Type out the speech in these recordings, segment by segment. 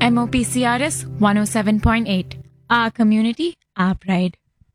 MOPCRS 107.8. Our community, our pride.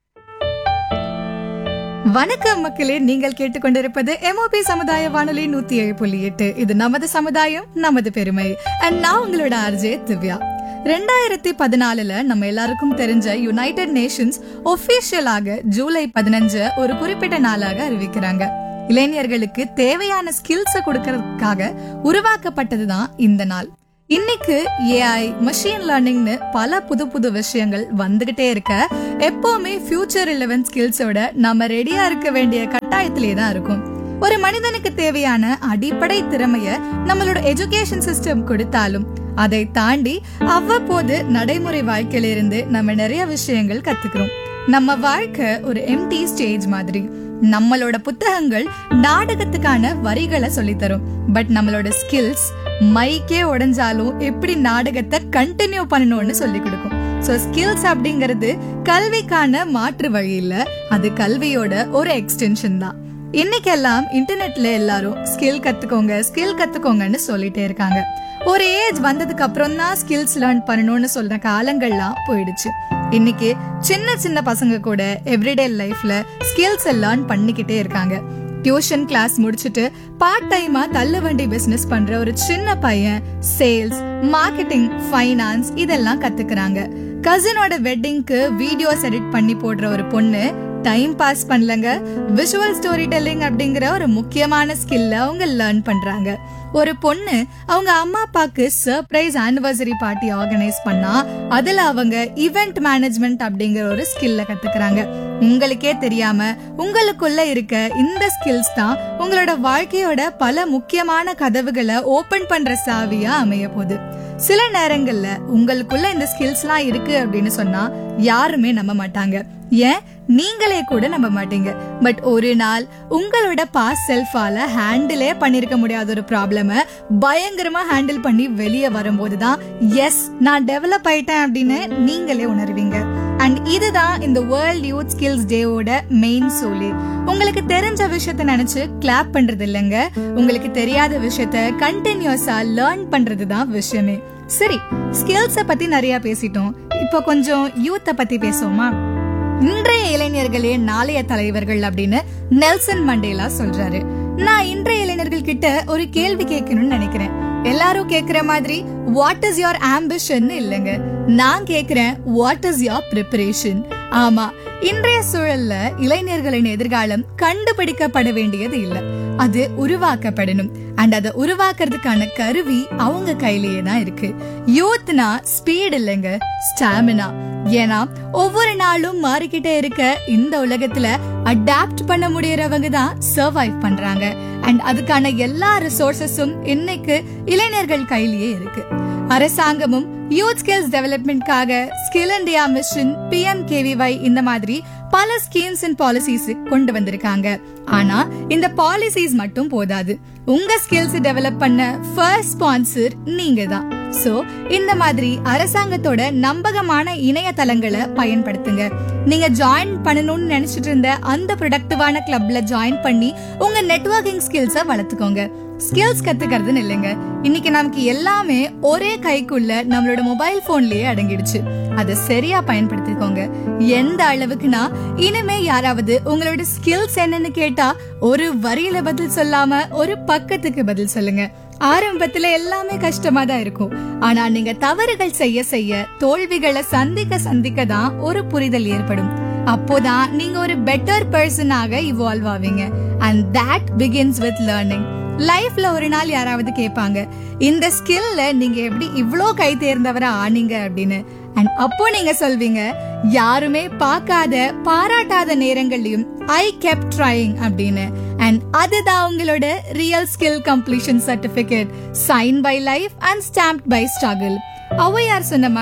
வணக்கம் மக்களே நீங்கள் கேட்டுக்கொண்டிருப்பது எம்ஓபி சமுதாய வானொலி நூத்தி ஏழு புள்ளி எட்டு இது நமது சமுதாயம் நமது பெருமை அண்ட் நான் உங்களோட ஆர்ஜே திவ்யா ரெண்டாயிரத்தி பதினாலுல நம்ம எல்லாருக்கும் தெரிஞ்ச யுனைடெட் நேஷன்ஸ் ஒபிஷியலாக ஜூலை பதினஞ்சு ஒரு குறிப்பிட்ட நாளாக அறிவிக்கிறாங்க இளைஞர்களுக்கு தேவையான ஸ்கில்ஸ கொடுக்கறதுக்காக உருவாக்கப்பட்டதுதான் இந்த நாள் இன்னைக்கு ஏஐ மஷின் லேர்னிங்னு பல புது புது விஷயங்கள் வந்துகிட்டே இருக்க எப்பவுமே ஃபியூச்சர் ரிலவென்ட் ஸ்கில்ஸோட நம்ம ரெடியா இருக்க வேண்டிய கட்டாயத்திலே தான் இருக்கும் ஒரு மனிதனுக்கு தேவையான அடிப்படை திறமைய நம்மளோட எஜுகேஷன் சிஸ்டம் கொடுத்தாலும் அதை தாண்டி அவ்வப்போது நடைமுறை வாழ்க்கையில இருந்து நம்ம நிறைய விஷயங்கள் கத்துக்கிறோம் நம்ம வாழ்க்கை ஒரு எம்டி ஸ்டேஜ் மாதிரி நம்மளோட புத்தகங்கள் நாடகத்துக்கான வரிகளை சொல்லித் தரும் பட் நம்மளோட ஸ்கில்ஸ் மைக்கே உடைஞ்சாலும் எப்படி நாடகத்தை கண்டினியூ பண்ணணும்னு சொல்லி கொடுக்கும் சோ ஸ்கில்ஸ் அப்படிங்கிறது கல்விக்கான மாற்று வழி இல்ல அது கல்வியோட ஒரு எக்ஸ்டென்ஷன் தான் இன்னைக்கெல்லாம் இன்டர்நெட்ல எல்லாரும் ஸ்கில் கத்துக்கோங்க ஸ்கில் கத்துக்கோங்கன்னு சொல்லிட்டே இருக்காங்க ஒரு ஏஜ் வந்ததுக்கு அப்புறம் தான் ஸ்கில்ஸ் லேர்ன் பண்ணணும்னு சொல்ற காலங்கள்லாம் போயிடுச்சு இன்னைக்கு சின்ன சின்ன பசங்க கூட எவ்ரிடே லைஃப்ல ஸ்கில்ஸ் லேர்ன் பண்ணிக்கிட்டே இருக்காங்க டியூஷன் கிளாஸ் முடிச்சிட்டு பார்ட் டைமா தள்ளு வண்டி பிசினஸ் பண்ற ஒரு சின்ன பையன் சேல்ஸ் மார்க்கெட்டிங் ஃபைனான்ஸ் இதெல்லாம் கத்துக்கிறாங்க கசினோட வெட்டிங்க்கு வீடியோஸ் எடிட் பண்ணி போடுற ஒரு பொண்ணு டைம் பாஸ் பண்ணலங்க விஷுவல் ஸ்டோரி டெல்லிங் அப்படிங்கிற ஒரு முக்கியமான ஸ்கில்ல அவங்க லேர்ன் பண்றாங்க ஒரு பொண்ணு அவங்க அம்மா அப்பாக்கு சர்ப்ரைஸ் ஆனிவர்சரி பார்ட்டி ஆர்கனைஸ் பண்ணா அதுல அவங்க ஈவென்ட் மேனேஜ்மெண்ட் அப்படிங்கிற ஒரு ஸ்கில்ல கத்துக்கிறாங்க உங்களுக்கே தெரியாம உங்களுக்குள்ள இருக்க இந்த ஸ்கில்ஸ் தான் உங்களோட வாழ்க்கையோட பல முக்கியமான கதவுகளை ஓபன் பண்ற சாவியா அமைய போகுது சில நேரங்கள்ல உங்களுக்குள்ள இந்த ஸ்கில்ஸ்லாம் இருக்கு அப்படின்னு சொன்னா யாருமே நம்ப மாட்டாங்க ஏன் நீங்களே கூட நம்ப மாட்டீங்க பட் ஒரு நாள் உங்களோட பாஸ் செல்ஃபால ஹேண்டிலே பண்ணிருக்க முடியாத ஒரு ப்ராப்ளம பயங்கரமா ஹேண்டில் பண்ணி வெளியே வரும்போது தான் எஸ் நான் டெவலப் ஆயிட்டேன் அப்படின்னு நீங்களே உணர்வீங்க அண்ட் இதுதான் இந்த வேர்ல்ட் யூத் ஸ்கில்ஸ் டேவோட மெயின் சோலி உங்களுக்கு தெரிஞ்ச விஷயத்த நினைச்சு கிளாப் பண்றது இல்லைங்க உங்களுக்கு தெரியாத விஷயத்த கண்டினியூஸா லேர்ன் பண்றது தான் விஷயமே சரி ஸ்கில்ஸ பத்தி நிறைய பேசிட்டோம் இப்போ கொஞ்சம் யூத்த பத்தி பேசுவோமா இன்றைய இளைஞர்களே நாளைய தலைவர்கள் அப்படின்னு நெல்சன் மண்டேலா சொல்றாரு நான் இன்றைய இளைஞர்கள் கிட்ட ஒரு கேள்வி கேட்கணும்னு நினைக்கிறேன் எல்லாரும் கேக்குற மாதிரி வாட் இஸ் யோர் ஆம்பிஷன் இல்லைங்க நான் கேக்குறேன் வாட் இஸ் யோர் ப்ரிப்பரேஷன் ஆமா இன்றைய சூழல்ல இளைஞர்களின் எதிர்காலம் கண்டுபிடிக்கப்பட வேண்டியது இல்ல அது உருவாக்கப்படணும் அண்ட் அதை உருவாக்குறதுக்கான கருவி அவங்க கையிலேயே தான் இருக்கு யூத்னா ஸ்பீட் இல்லைங்க ஸ்டாமினா ஏன்னா ஒவ்வொரு நாளும் மாறிக்கிட்டே இருக்க இந்த உலகத்துல அடாப்ட் பண்ண முடியறவங்க தான் சர்வைவ் பண்றாங்க அண்ட் அதுக்கான எல்லா ரிசோர்சஸும் இன்னைக்கு இளைஞர்கள் கையிலேயே இருக்கு அரசாங்கமும் யூத் ஸ்கில்ஸ் டெவலப்மெண்ட்காக skill India mission PM KVY இந்த மாதிரி பல ஸ்கீம்ஸ் அண்ட் பாலிசிஸ் கொண்டு வந்திருக்காங்க ஆனா இந்த பாலிசிஸ் மட்டும் போதாது உங்க ஸ்கில்ஸ் டெவலப் பண்ண ஃபர்ஸ்ட் ஸ்பான்சர் நீங்க தான் சோ இந்த மாதிரி அரசாங்கத்தோட நம்பகமான இணையதளங்களை பயன்படுத்துங்க நீங்க ஜாயின் பண்ணணும்னு நினைச்சிட்டு இருந்த அந்த ப்ரொடக்டிவான கிளப்ல ஜாயின் பண்ணி உங்க நெட்வொர்க்கிங் ஸ்கில்ஸ வளர்த்துக்கோங்க ஸ்கில்ஸ் கத்துக்கிறதுன்னு இல்லைங்க இன்னைக்கு நமக்கு எல்லாமே ஒரே கைக்குள்ள நம்மளோட மொபைல் போன்லயே அடங்கிடுச்சு அதை சரியா பயன்படுத்திக்கோங்க எந்த அளவுக்குனா இனிமே யாராவது உங்களோட ஸ்கில்ஸ் என்னன்னு கேட்டா ஒரு வரியில பதில் சொல்லாம ஒரு பக்கத்துக்கு பதில் சொல்லுங்க ஆரம்பத்துல எல்லாமே கஷ்டமா தான் இருக்கும் ஆனா நீங்க தவறுகள் செய்ய செய்ய தோல்விகளை சந்திக்க சந்திக்க தான் ஒரு புரிதல் ஏற்படும் அப்போதான் நீங்க ஒரு பெட்டர் பர்சனாக இவால்வ் ஆவீங்க and that begins with learning லைஃப்ல ஒரு நாள் யாராவது கேட்பாங்க இந்த ஸ்கில்ல நீங்க எப்படி இவ்ளோ கை தேர்ந்தவரா ஆனீங்க அப்படின்னு அண்ட் அப்போ நீங்க சொல்வீங்க யாருமே பார்க்காத பாராட்டாத நேரங்கள்லயும் ஐ கெப் ட்ரைங் அப்படின்னு அண்ட் அதுதான் உங்களோட real skill completion certificate sign by life and stamp by struggle Avvaiyar சொன்ன